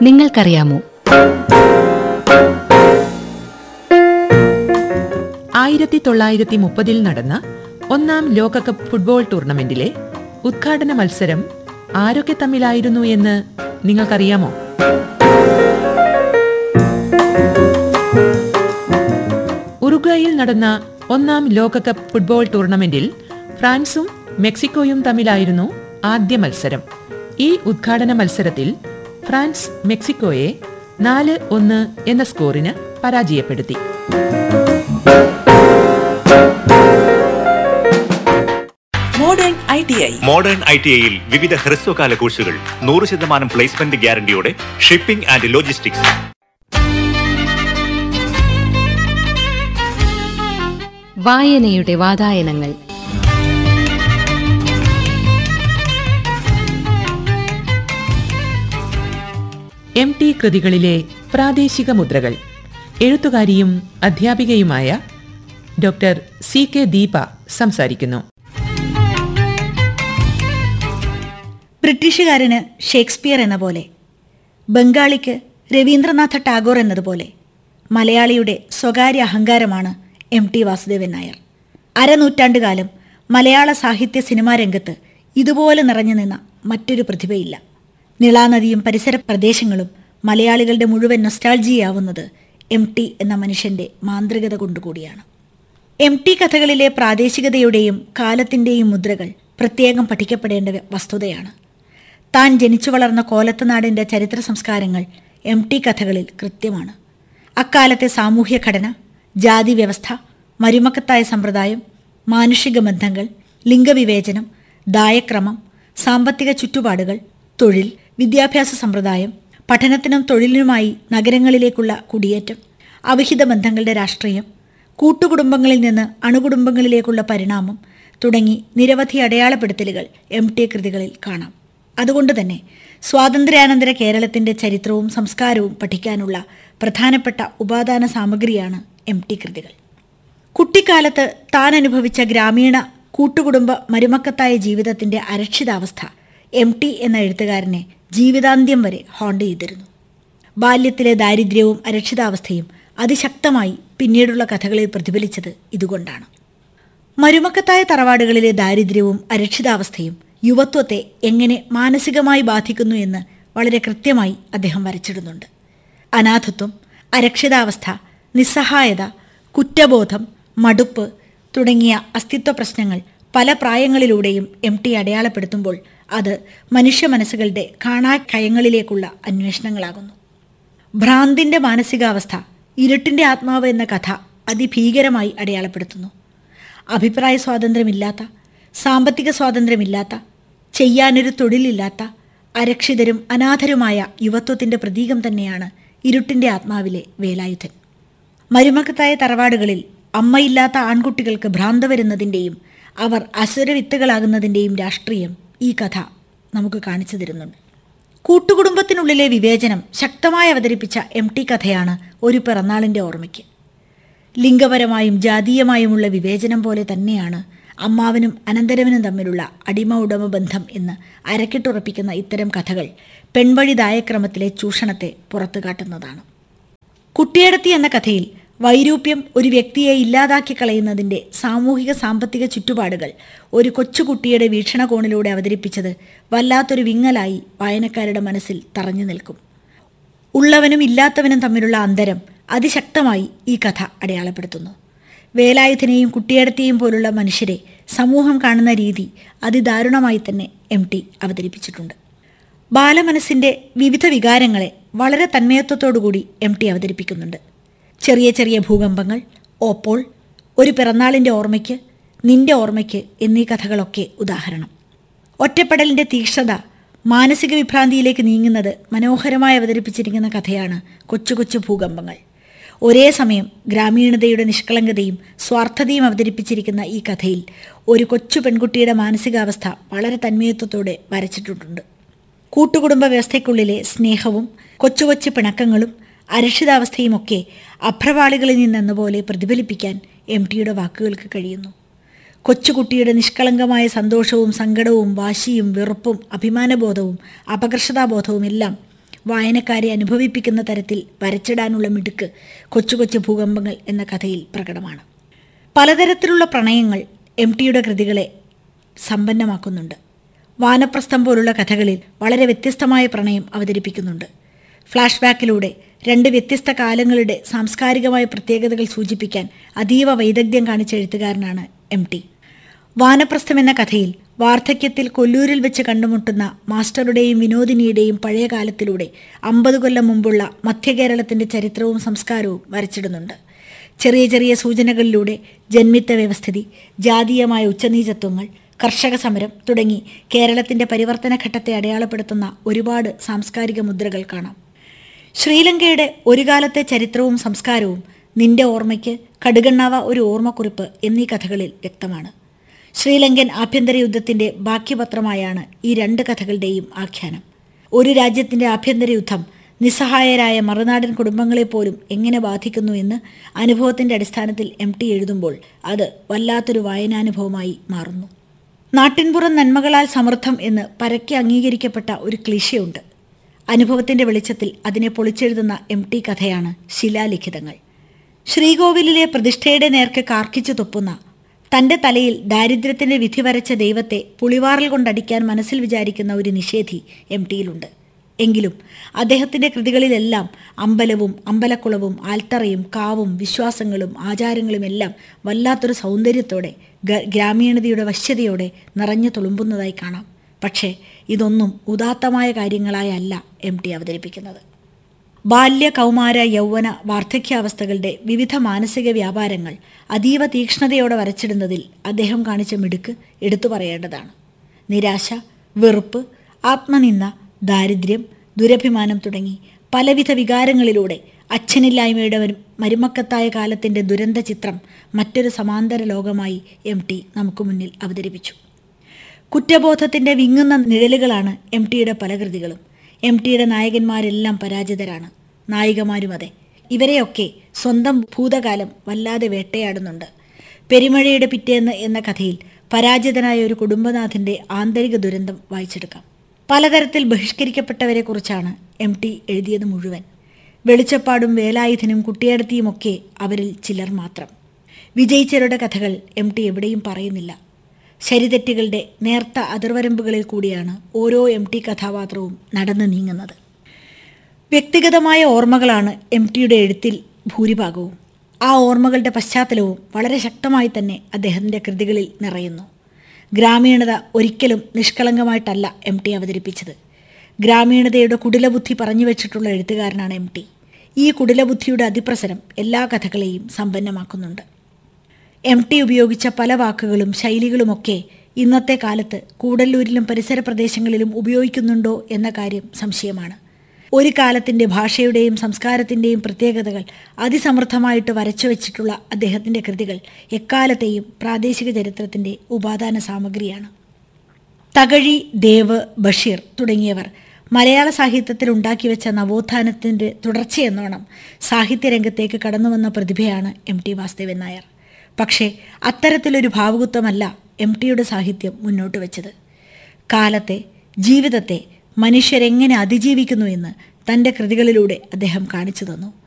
നിങ്ങൾക്കറിയാമോ ആയിരത്തി തൊള്ളായിരത്തി മുപ്പതിൽ നടന്ന ഒന്നാം ലോകകപ്പ് ഫുട്ബോൾ ടൂർണമെന്റിലെ ഉദ്ഘാടന മത്സരം ആരൊക്കെ തമ്മിലായിരുന്നു എന്ന് നിങ്ങൾക്കറിയാമോ ഉറുഗ്വായിൽ നടന്ന ഒന്നാം ലോകകപ്പ് ഫുട്ബോൾ ടൂർണമെന്റിൽ ഫ്രാൻസും മെക്സിക്കോയും തമ്മിലായിരുന്നു ആദ്യ മത്സരം ഈ ഉദ്ഘാടന മത്സരത്തിൽ ഫ്രാൻസ് മെക്സിക്കോയെ നാല് ഒന്ന് എന്ന സ്കോറിന് പരാജയപ്പെടുത്തി modern I T I modern I T ഐയിൽ വിവിധ ഹ്രസ്വകാല കോഴ്സുകൾ നൂറ് ശതമാനം പ്ലേസ്മെന്റ് ഗ്യാരണ്ടിയോടെ ഷിപ്പിംഗ് ആൻഡ് ലോജിസ്റ്റിക്സ് വായനയുടെ വാതായനങ്ങൾ എം ടി കൃതികളിലെ പ്രാദേശിക മുദ്രകൾ എഴുത്തുകാരിയും അധ്യാപികയുമായ ഡോക്ടർ സി കെ ദീപ സംസാരിക്കുന്നു ബ്രിട്ടീഷുകാരന് ഷേക്സ്പിയർ എന്ന പോലെ ബംഗാളിക്ക് രവീന്ദ്രനാഥ ടാഗോർ എന്നതുപോലെ മലയാളിയുടെ സ്വകാര്യ അഹങ്കാരമാണ് എം ടി വാസുദേവൻ നായർ അരനൂറ്റാണ്ടുകാലം മലയാള സാഹിത്യ സിനിമാ രംഗത്ത് ഇതുപോലെ നിറഞ്ഞു നിന്ന മറ്റൊരു പ്രതിഭയില്ല നിളാനദിയും പരിസര പ്രദേശങ്ങളും മലയാളികളുടെ മുഴുവൻ നൊസ്റ്റാൾജിയാവുന്നത് എം ടി എന്ന മനുഷ്യന്റെ മാന്ത്രികത കൊണ്ടുകൂടിയാണ് എം ടി കഥകളിലെ പ്രാദേശികതയുടെയും കാലത്തിൻ്റെയും മുദ്രകൾ പ്രത്യേകം പഠിക്കപ്പെടേണ്ട വസ്തുതയാണ് താൻ ജനിച്ചു വളർന്ന കോലത്തുനാടിൻ്റെ ചരിത്ര സംസ്കാരങ്ങൾ എം ടി കഥകളിൽ കൃത്യമാണ് അക്കാലത്തെ സാമൂഹ്യ ഘടന ജാതി വ്യവസ്ഥ മരുമക്കത്തായ സമ്പ്രദായം മാനുഷിക ബന്ധങ്ങൾ ലിംഗവിവേചനം ദായക്രമം സാമ്പത്തിക ചുറ്റുപാടുകൾ തൊഴിൽ വിദ്യാഭ്യാസ സമ്പ്രദായം പഠനത്തിനും തൊഴിലിനുമായി നഗരങ്ങളിലേക്കുള്ള കുടിയേറ്റം അവിഹിത ബന്ധങ്ങളുടെ രാഷ്ട്രീയം കൂട്ടുകുടുംബങ്ങളിൽ നിന്ന് അണുകുടുംബങ്ങളിലേക്കുള്ള പരിണാമം തുടങ്ങി നിരവധി അടയാളപ്പെടുത്തലുകൾ എം ടി കൃതികളിൽ കാണാം അതുകൊണ്ട് തന്നെ സ്വാതന്ത്ര്യാനന്തര കേരളത്തിന്റെ ചരിത്രവും സംസ്കാരവും പഠിക്കാനുള്ള പ്രധാനപ്പെട്ട ഉപാദാന സാമഗ്രിയാണ് എം ടി കൃതികൾ കുട്ടിക്കാലത്ത് താൻ അനുഭവിച്ച ഗ്രാമീണ കൂട്ടുകുടുംബ മരുമക്കത്തായ ജീവിതത്തിന്റെ അരക്ഷിതാവസ്ഥ എം ടി എന്ന എഴുത്തുകാരനെ ജീവിതാന്ത്യം വരെ ഹോണ്ട് ചെയ്തിരുന്നു ബാല്യത്തിലെ ദാരിദ്ര്യവും അരക്ഷിതാവസ്ഥയും അതിശക്തമായി പിന്നീടുള്ള കഥകളിൽ പ്രതിഫലിച്ചത് ഇതുകൊണ്ടാണ് മരുമക്കത്തായ തറവാടുകളിലെ ദാരിദ്ര്യവും അരക്ഷിതാവസ്ഥയും യുവത്വത്തെ എങ്ങനെ മാനസികമായി ബാധിക്കുന്നു എന്ന് വളരെ കൃത്യമായി അദ്ദേഹം വരച്ചിടുന്നുണ്ട് അനാഥത്വം അരക്ഷിതാവസ്ഥ നിസ്സഹായത കുറ്റബോധം മടുപ്പ് തുടങ്ങിയ അസ്തിത്വ പ്രശ്നങ്ങൾ പല പ്രായങ്ങളിലൂടെയും എം ടി അടയാളപ്പെടുത്തുമ്പോൾ അത് മനുഷ്യ മനസ്സുകളുടെ കാണാക്കയങ്ങളിലേക്കുള്ള അന്വേഷണങ്ങളാകുന്നു ഭ്രാന്തിന്റെ മാനസികാവസ്ഥ ഇരുട്ടിന്റെ ആത്മാവ് എന്ന കഥ അതിഭീകരമായി അടയാളപ്പെടുത്തുന്നു അഭിപ്രായ സ്വാതന്ത്ര്യമില്ലാത്ത സാമ്പത്തിക സ്വാതന്ത്ര്യമില്ലാത്ത ചെയ്യാനൊരു തൊഴിലില്ലാത്ത അരക്ഷിതരും അനാഥരുമായ യുവത്വത്തിന്റെ പ്രതീകം തന്നെയാണ് ഇരുട്ടിന്റെ ആത്മാവിലെ വേലായുധൻ മരുമക്കത്തായ തറവാടുകളിൽ അമ്മയില്ലാത്ത ആൺകുട്ടികൾക്ക് ഭ്രാന്ത വരുന്നതിൻ്റെയും അവർ അസുരവിത്തുകളാകുന്നതിൻ്റെയും രാഷ്ട്രീയം ഈ കഥ നമുക്ക് കാണിച്ചു തരുന്നുണ്ട് കൂട്ടുകുടുംബത്തിനുള്ളിലെ വിവേചനം ശക്തമായി അവതരിപ്പിച്ച എം ടി കഥയാണ് ഒരു പിറന്നാളിൻ്റെ ഓർമ്മയ്ക്ക് ലിംഗപരമായും ജാതീയമായുമുള്ള വിവേചനം പോലെ തന്നെയാണ് അമ്മാവനും അനന്തരവനും തമ്മിലുള്ള അടിമ ഉടമ ബന്ധം എന്ന് അരക്കിട്ടുറപ്പിക്കുന്ന ഇത്തരം കഥകൾ പെൺവഴി ദായക്രമത്തിലെ ചൂഷണത്തെ പുറത്തു കാട്ടുന്നതാണ് കുട്ടിയടത്തി എന്ന കഥയിൽ വൈരൂപ്യം ഒരു വ്യക്തിയെ ഇല്ലാതാക്കി കളയുന്നതിൻ്റെ സാമൂഹിക സാമ്പത്തിക ചുറ്റുപാടുകൾ ഒരു കൊച്ചുകുട്ടിയുടെ വീക്ഷണകോണിലൂടെ അവതരിപ്പിച്ചത് വല്ലാത്തൊരു വിങ്ങലായി വായനക്കാരുടെ മനസ്സിൽ തറഞ്ഞു നിൽക്കും ഉള്ളവനും ഇല്ലാത്തവനും തമ്മിലുള്ള അന്തരം അതിശക്തമായി ഈ കഥ അടയാളപ്പെടുത്തുന്നു വേലായുധനെയും കുട്ടിയടത്തെയും പോലുള്ള മനുഷ്യരെ സമൂഹം കാണുന്ന രീതി അതിദാരുണമായി തന്നെ എം ടി അവതരിപ്പിച്ചിട്ടുണ്ട് ബാലമനസ്സിൻ്റെ വിവിധ വികാരങ്ങളെ വളരെ തന്മയത്വത്തോടുകൂടി എം ടി അവതരിപ്പിക്കുന്നുണ്ട് ചെറിയ ചെറിയ ഭൂകമ്പങ്ങൾ ഓപ്പോൾ ഒരു പിറന്നാളിൻ്റെ ഓർമ്മയ്ക്ക് നിന്റെ ഓർമ്മയ്ക്ക് എന്നീ കഥകളൊക്കെ ഉദാഹരണം ഒറ്റപ്പെടലിൻ്റെ തീക്ഷ്ണത മാനസിക വിഭ്രാന്തിയിലേക്ക് നീങ്ങുന്നത് മനോഹരമായി അവതരിപ്പിച്ചിരിക്കുന്ന കഥയാണ് കൊച്ചു കൊച്ചു ഭൂകമ്പങ്ങൾ ഒരേ സമയം ഗ്രാമീണതയുടെ നിഷ്കളങ്കതയും സ്വാർത്ഥതയും അവതരിപ്പിച്ചിരിക്കുന്ന ഈ കഥയിൽ ഒരു കൊച്ചു പെൺകുട്ടിയുടെ മാനസികാവസ്ഥ വളരെ തന്മയത്വത്തോടെ വരച്ചിട്ടുണ്ട് കൂട്ടുകുടുംബ വ്യവസ്ഥയ്ക്കുള്ളിലെ സ്നേഹവും കൊച്ചു കൊച്ചു പിണക്കങ്ങളും അരക്ഷിതാവസ്ഥയുമൊക്കെ അഭ്രവാളികളിൽ നിന്നെന്ന പോലെ പ്രതിഫലിപ്പിക്കാൻ എം ടിയുടെ വാക്കുകൾക്ക് കഴിയുന്നു കൊച്ചുകുട്ടിയുടെ നിഷ്കളങ്കമായ സന്തോഷവും സങ്കടവും വാശിയും വെറുപ്പും അഭിമാനബോധവും അപകർഷതാബോധവും എല്ലാം വായനക്കാരെ അനുഭവിപ്പിക്കുന്ന തരത്തിൽ വരച്ചിടാനുള്ള മിടുക്ക് കൊച്ചു കൊച്ചു ഭൂകമ്പങ്ങൾ എന്ന കഥയിൽ പ്രകടമാണ് പലതരത്തിലുള്ള പ്രണയങ്ങൾ എം ടിയുടെ കൃതികളെ സമ്പന്നമാക്കുന്നുണ്ട് വാനപ്രസ്ഥം പോലുള്ള കഥകളിൽ വളരെ വ്യത്യസ്തമായ പ്രണയം അവതരിപ്പിക്കുന്നുണ്ട് ഫ്ലാഷ് ബാക്കിലൂടെ രണ്ട് വ്യത്യസ്ത കാലങ്ങളുടെ സാംസ്കാരികമായ പ്രത്യേകതകൾ സൂചിപ്പിക്കാൻ അതീവ വൈദഗ്ധ്യം കാണിച്ച എഴുത്തുകാരനാണ് എം ടി വാനപ്രസ്ഥം എന്ന കഥയിൽ വാർദ്ധക്യത്തിൽ കൊല്ലൂരിൽ വെച്ച് കണ്ടുമുട്ടുന്ന മാസ്റ്ററുടെയും വിനോദിനിയുടെയും പഴയ കാലത്തിലൂടെ അമ്പത് കൊല്ലം മുമ്പുള്ള മധ്യകേരളത്തിന്റെ ചരിത്രവും സംസ്കാരവും വരച്ചിടുന്നുണ്ട് ചെറിയ ചെറിയ സൂചനകളിലൂടെ ജന്മിത്ത വ്യവസ്ഥിതി ജാതീയമായ ഉച്ചനീചത്വങ്ങൾ കർഷക സമരം തുടങ്ങി കേരളത്തിന്റെ പരിവർത്തന ഘട്ടത്തെ അടയാളപ്പെടുത്തുന്ന ഒരുപാട് സാംസ്കാരിക മുദ്രകൾ കാണാം ശ്രീലങ്കയുടെ ഒരു കാലത്തെ ചരിത്രവും സംസ്കാരവും നിന്റെ ഓർമ്മയ്ക്ക് കടുകണ്ണാവ ഒരു ഓർമ്മക്കുറിപ്പ് എന്നീ കഥകളിൽ വ്യക്തമാണ് ശ്രീലങ്കൻ ആഭ്യന്തര യുദ്ധത്തിന്റെ ബാക്കിപത്രമായാണ് ഈ രണ്ട് കഥകളുടെയും ആഖ്യാനം ഒരു രാജ്യത്തിന്റെ ആഭ്യന്തര യുദ്ധം നിസ്സഹായരായ മറുനാടൻ കുടുംബങ്ങളെപ്പോലും എങ്ങനെ ബാധിക്കുന്നു എന്ന് അനുഭവത്തിന്റെ അടിസ്ഥാനത്തിൽ എം ടി എഴുതുമ്പോൾ അത് വല്ലാത്തൊരു വായനാനുഭവമായി മാറുന്നു നാട്ടിൻപുറം നന്മകളാൽ സമൃദ്ധം എന്ന് പരക്കെ അംഗീകരിക്കപ്പെട്ട ഒരു ക്ലിഷയുണ്ട് അനുഭവത്തിന്റെ വെളിച്ചത്തിൽ അതിനെ പൊളിച്ചെഴുതുന്ന എം ടി കഥയാണ് ശിലാലിഖിതങ്ങൾ ശ്രീകോവിലിലെ പ്രതിഷ്ഠയുടെ നേർക്ക് കാർക്കിച്ചു തുപ്പുന്ന തന്റെ തലയിൽ ദാരിദ്ര്യത്തിന്റെ വിധി വരച്ച ദൈവത്തെ പുളിവാറിൽ കൊണ്ടടിക്കാൻ മനസ്സിൽ വിചാരിക്കുന്ന ഒരു നിഷേധി എം ടിയിലുണ്ട് എങ്കിലും അദ്ദേഹത്തിന്റെ കൃതികളിലെല്ലാം അമ്പലവും അമ്പലക്കുളവും ആൽത്തറയും കാവും വിശ്വാസങ്ങളും ആചാരങ്ങളുമെല്ലാം വല്ലാത്തൊരു സൗന്ദര്യത്തോടെ ഗ- ഗ്രാമീണതയുടെ വശ്യതയോടെ നിറഞ്ഞു തുളുമ്പുന്നതായി കാണാം പക്ഷേ ഇതൊന്നും ഉദാത്തമായ കാര്യങ്ങളായല്ല എം ടി അവതരിപ്പിക്കുന്നത് ബാല്യ കൗമാര യൗവന വാർദ്ധക്യാവസ്ഥകളുടെ വിവിധ മാനസിക വ്യാപാരങ്ങൾ അതീവ തീക്ഷ്ണതയോടെ വരച്ചിടുന്നതിൽ അദ്ദേഹം കാണിച്ച മിടുക്ക് എടുത്തു പറയേണ്ടതാണ് നിരാശ വെറുപ്പ് ആത്മനിന്ദ ദാരിദ്ര്യം ദുരഭിമാനം തുടങ്ങി പലവിധ വികാരങ്ങളിലൂടെ അച്ഛനില്ലായ്മയുടെ ഒരു മരുമക്കത്തായ കാലത്തിന്റെ ദുരന്ത ചിത്രം മറ്റൊരു സമാന്തര ലോകമായി എം ടി നമുക്ക് മുന്നിൽ അവതരിപ്പിച്ചു കുറ്റബോധത്തിന്റെ വിങ്ങുന്ന നിഴലുകളാണ് എം ടിയുടെ പല കൃതികളും എം ടിയുടെ നായകന്മാരെല്ലാം പരാജിതരാണ് നായികമാരും അതെ ഇവരെയൊക്കെ സ്വന്തം ഭൂതകാലം വല്ലാതെ വേട്ടയാടുന്നുണ്ട് പെരുമഴയുടെ പിറ്റേന്ന് എന്ന കഥയിൽ പരാജിതനായ ഒരു കുടുംബനാഥന്റെ ആന്തരിക ദുരന്തം വായിച്ചെടുക്കാം പലതരത്തിൽ ബഹിഷ്കരിക്കപ്പെട്ടവരെക്കുറിച്ചാണ് എം ടി എഴുതിയത് മുഴുവൻ വെളിച്ചപ്പാടും വേലായുധനും കുട്ടിയടത്തിയുമൊക്കെ അവരിൽ ചിലർ മാത്രം വിജയിച്ചവരുടെ കഥകൾ എം ടി എവിടെയും പറയുന്നില്ല ശരിതെറ്റുകളുടെ നേർത്ത അതിർവരമ്പുകളിൽ കൂടിയാണ് ഓരോ എം ടി കഥാപാത്രവും നടന്നു നീങ്ങുന്നത് വ്യക്തിഗതമായ ഓർമ്മകളാണ് എം ടിയുടെ എഴുത്തിൽ ഭൂരിഭാഗവും ആ ഓർമ്മകളുടെ പശ്ചാത്തലവും വളരെ ശക്തമായി തന്നെ അദ്ദേഹത്തിൻ്റെ കൃതികളിൽ നിറയുന്നു ഗ്രാമീണത ഒരിക്കലും നിഷ്കളങ്കമായിട്ടല്ല എം ടി അവതരിപ്പിച്ചത് ഗ്രാമീണതയുടെ കുടിലബുദ്ധി പറഞ്ഞു വെച്ചിട്ടുള്ള എഴുത്തുകാരനാണ് എം ടി ഈ കുടിലബുദ്ധിയുടെ അതിപ്രസരം എല്ലാ കഥകളെയും സമ്പന്നമാക്കുന്നുണ്ട് എം ടി ഉപയോഗിച്ച പല വാക്കുകളും ശൈലികളുമൊക്കെ ഇന്നത്തെ കാലത്ത് കൂടല്ലൂരിലും പരിസര പ്രദേശങ്ങളിലും ഉപയോഗിക്കുന്നുണ്ടോ എന്ന കാര്യം സംശയമാണ് ഒരു കാലത്തിൻ്റെ ഭാഷയുടെയും സംസ്കാരത്തിൻ്റെയും പ്രത്യേകതകൾ അതിസമൃദ്ധമായിട്ട് വരച്ചു വച്ചിട്ടുള്ള അദ്ദേഹത്തിൻ്റെ കൃതികൾ എക്കാലത്തെയും പ്രാദേശിക ചരിത്രത്തിൻ്റെ ഉപാദാന സാമഗ്രിയാണ് തകഴി ദേവ് ബഷീർ തുടങ്ങിയവർ മലയാള സാഹിത്യത്തിൽ ഉണ്ടാക്കി വെച്ച നവോത്ഥാനത്തിൻ്റെ തുടർച്ചയെന്നോണം സാഹിത്യരംഗത്തേക്ക് കടന്നുവന്ന പ്രതിഭയാണ് എം ടി വാസുദേവൻ നായർ പക്ഷേ അത്തരത്തിലൊരു ഭാവുകത്വമല്ല എം ടിയുടെ സാഹിത്യം മുന്നോട്ട് വെച്ചത് കാലത്തെ ജീവിതത്തെ മനുഷ്യരെങ്ങനെ അതിജീവിക്കുന്നു എന്ന് തൻ്റെ കൃതികളിലൂടെ അദ്ദേഹം കാണിച്ചു തന്നു